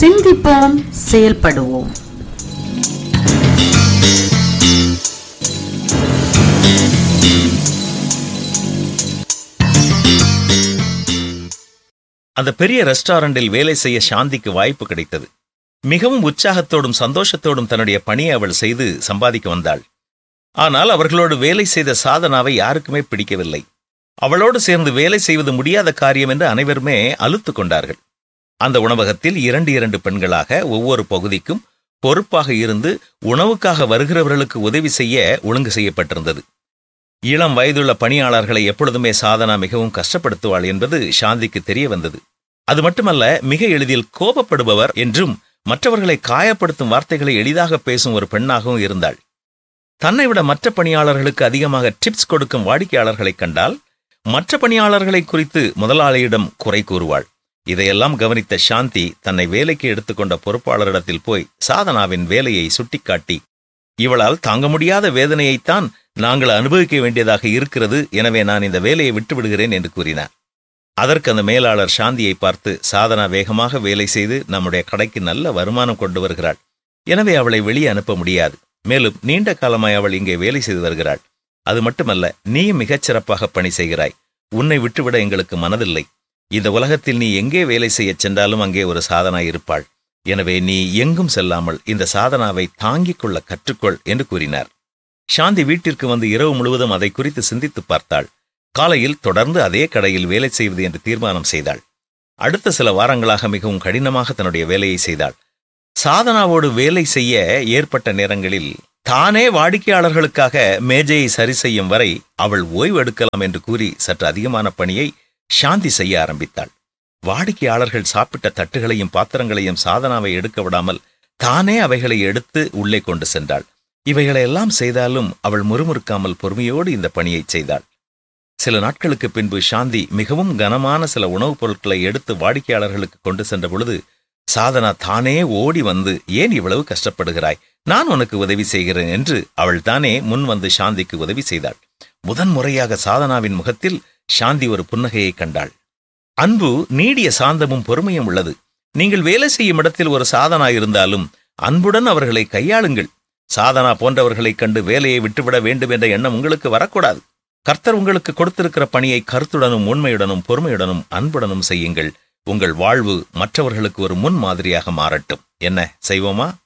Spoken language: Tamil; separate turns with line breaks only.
சிந்திப்போம் செயல்படுவோம்
அந்த பெரிய ரெஸ்டாரண்டில் வேலை செய்ய சாந்திக்கு வாய்ப்பு கிடைத்தது மிகவும் உற்சாகத்தோடும் சந்தோஷத்தோடும் தன்னுடைய பணியை அவள் செய்து சம்பாதிக்க வந்தாள் ஆனால் அவர்களோடு வேலை செய்த சாதனாவை யாருக்குமே பிடிக்கவில்லை அவளோடு சேர்ந்து வேலை செய்வது முடியாத காரியம் என்று அனைவருமே அலுத்து கொண்டார்கள் அந்த உணவகத்தில் இரண்டு இரண்டு பெண்களாக ஒவ்வொரு பகுதிக்கும் பொறுப்பாக இருந்து உணவுக்காக வருகிறவர்களுக்கு உதவி செய்ய ஒழுங்கு செய்யப்பட்டிருந்தது இளம் வயதுள்ள பணியாளர்களை எப்பொழுதுமே சாதனா மிகவும் கஷ்டப்படுத்துவாள் என்பது சாந்திக்கு தெரிய வந்தது அது மட்டுமல்ல மிக எளிதில் கோபப்படுபவர் என்றும் மற்றவர்களை காயப்படுத்தும் வார்த்தைகளை எளிதாக பேசும் ஒரு பெண்ணாகவும் இருந்தாள் தன்னை விட மற்ற பணியாளர்களுக்கு அதிகமாக டிப்ஸ் கொடுக்கும் வாடிக்கையாளர்களைக் கண்டால் மற்ற பணியாளர்களை குறித்து முதலாளியிடம் குறை கூறுவாள் இதையெல்லாம் கவனித்த சாந்தி தன்னை வேலைக்கு எடுத்துக்கொண்ட பொறுப்பாளரிடத்தில் போய் சாதனாவின் வேலையை சுட்டிக்காட்டி இவளால் தாங்க முடியாத வேதனையைத்தான் நாங்கள் அனுபவிக்க வேண்டியதாக இருக்கிறது எனவே நான் இந்த வேலையை விட்டு விடுகிறேன் என்று கூறினார் அதற்கு அந்த மேலாளர் சாந்தியை பார்த்து சாதனா வேகமாக வேலை செய்து நம்முடைய கடைக்கு நல்ல வருமானம் கொண்டு வருகிறாள் எனவே அவளை வெளியே அனுப்ப முடியாது மேலும் நீண்ட காலமாய் அவள் இங்கே வேலை செய்து வருகிறாள் அது மட்டுமல்ல நீயும் மிகச் சிறப்பாக பணி செய்கிறாய் உன்னை விட்டுவிட எங்களுக்கு மனதில்லை இந்த உலகத்தில் நீ எங்கே வேலை செய்யச் சென்றாலும் அங்கே ஒரு சாதனா இருப்பாள் எனவே நீ எங்கும் செல்லாமல் இந்த சாதனாவை தாங்கிக் கொள்ள கற்றுக்கொள் என்று கூறினார் சாந்தி வீட்டிற்கு வந்து இரவு முழுவதும் அதை குறித்து சிந்தித்து பார்த்தாள் காலையில் தொடர்ந்து அதே கடையில் வேலை செய்வது என்று தீர்மானம் செய்தாள் அடுத்த சில வாரங்களாக மிகவும் கடினமாக தன்னுடைய வேலையை செய்தாள் சாதனாவோடு வேலை செய்ய ஏற்பட்ட நேரங்களில் தானே வாடிக்கையாளர்களுக்காக மேஜையை சரி செய்யும் வரை அவள் ஓய்வு எடுக்கலாம் என்று கூறி சற்று அதிகமான பணியை சாந்தி செய்ய ஆரம்பித்தாள் வாடிக்கையாளர்கள் சாப்பிட்ட தட்டுகளையும் பாத்திரங்களையும் சாதனாவை எடுக்க விடாமல் தானே அவைகளை எடுத்து உள்ளே கொண்டு சென்றாள் இவைகளையெல்லாம் செய்தாலும் அவள் முறுமுறுக்காமல் பொறுமையோடு இந்த பணியை செய்தாள் சில நாட்களுக்கு பின்பு சாந்தி மிகவும் கனமான சில உணவுப் பொருட்களை எடுத்து வாடிக்கையாளர்களுக்கு கொண்டு சென்ற பொழுது சாதனா தானே ஓடி வந்து ஏன் இவ்வளவு கஷ்டப்படுகிறாய் நான் உனக்கு உதவி செய்கிறேன் என்று அவள் தானே முன் வந்து சாந்திக்கு உதவி செய்தாள் முதன் முறையாக சாதனாவின் முகத்தில் சாந்தி ஒரு புன்னகையை கண்டாள் அன்பு நீடிய சாந்தமும் பொறுமையும் உள்ளது நீங்கள் வேலை செய்யும் இடத்தில் ஒரு சாதனா இருந்தாலும் அன்புடன் அவர்களை கையாளுங்கள் சாதனா போன்றவர்களைக் கண்டு வேலையை விட்டுவிட வேண்டும் என்ற எண்ணம் உங்களுக்கு வரக்கூடாது கர்த்தர் உங்களுக்கு கொடுத்திருக்கிற பணியை கருத்துடனும் உண்மையுடனும் பொறுமையுடனும் அன்புடனும் செய்யுங்கள் உங்கள் வாழ்வு மற்றவர்களுக்கு ஒரு முன் மாதிரியாக மாறட்டும் என்ன செய்வோமா